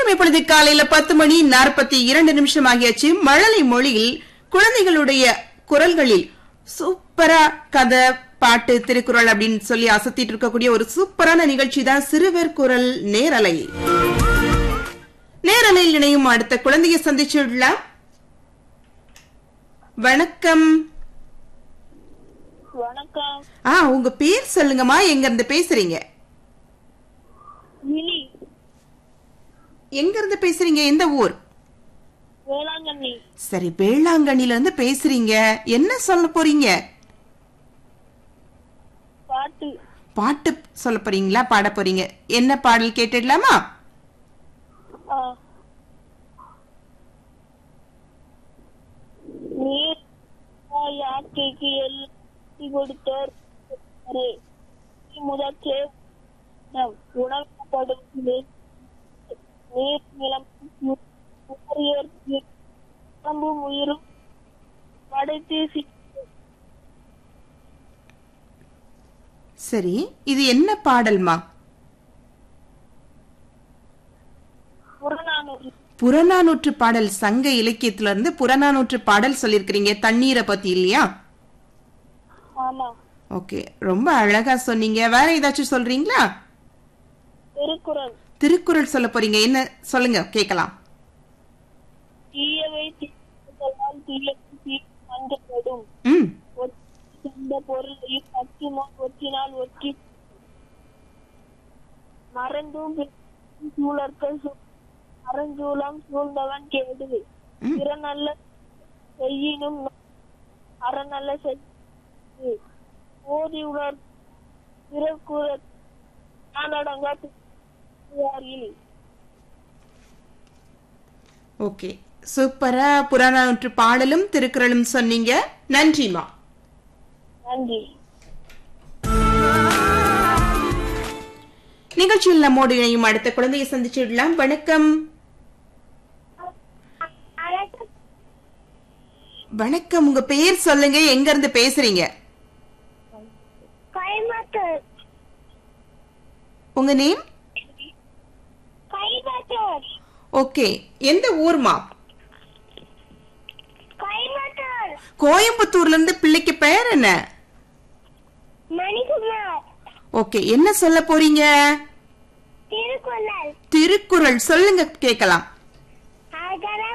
நேரம் இப்பொழுது காலையில பத்து மணி நாற்பத்தி இரண்டு நிமிஷம் ஆகியாச்சு மழலை மொழியில் குழந்தைகளுடைய குரல்களில் சூப்பரா கதை பாட்டு திருக்குறள் அப்படின்னு சொல்லி அசத்திட்டு இருக்கக்கூடிய ஒரு சூப்பரான நிகழ்ச்சி தான் சிறுவர் குரல் நேரலை நேரலையில் இணையும் அடுத்த குழந்தையை சந்திச்சுடலாம் வணக்கம் வணக்கம் ஆ உங்க பேர் சொல்லுங்கம்மா எங்க இருந்து பேசுறீங்க மினி எங்க இருந்து பேசுறீங்க எந்த ஊர் வேளாங்கண்ணி சரி வேளாங்கண்ணில இருந்து பேசுறீங்க என்ன சொல்ல போறீங்க பாட்டு பாட்டு சொல்ல போறீங்களா பாட போறீங்க என்ன பாடல் கேட்டுடலாமா ஆ. நீர் யாக்கைக்கு எல்லாம் கொடுத்தார் அவரே. நீ முதற்றே உணவப்படும் நீர் நிலம் உடம்பும் உயிரும் படைத்து சி- சரி இது என்ன பாடல்மா புறநானூறு புறநானூற்று பாடல் சங்க இலக்கியத்துல இருந்து புறநானூற்று பாடல் சொல்லிருக்கிறீங்க தண்ணீரை பத்தி இல்லையா ஆமா ஓகே ரொம்ப அழகா சொன்னீங்க வேற ஏதாச்சும் சொல்றீங்களா திருக்குறள் திருக்குறள் சொல்ல போறீங்க என்ன சொல்லுங்க கேக்கலாம் தீயவை தீர்த்தால் தீயவை தீ அஞ்சப்படும் ம் சொந்த பொருளையும் பத்து முன் ஒற்றினால் ஒற்றி மறந்தும் பிறக்கும் சூழற்க சூ- அறஞ்சூலம் சூழ்ந்தவன் கேடு ம். பிறநல்ல செய்யினும் அறநல்ல செய்து ஓதி உணர் பிறக்கூற நானடங்கா துவாரில் ஓகே சூப்பரா புறநானூற்று பாடலும் திருக்குறளும் சொன்னீங்க நன்றிமா நன்றி நிகழ்ச்சியில் நம்மோடு இணையும் அடுத்த குழந்தையை சந்திச்சிடலாம் வணக்கம் வணக்கம் உங்க பேர் சொல்லுங்க எங்க இருந்து பேசுறீங்க கைமத்தர் உங்க நேம் கைமத்தர் ஓகே எந்த ஊர்மா கைமத்தர் கோயம்புத்தூர்ல இருந்து பிள்ளைக்கு பெயர் என்ன மணிகுமார் ஓகே என்ன சொல்ல போறீங்க திருக்குறள் திருக்குறள் சொல்லுங்க கேக்கலாம் அகரம்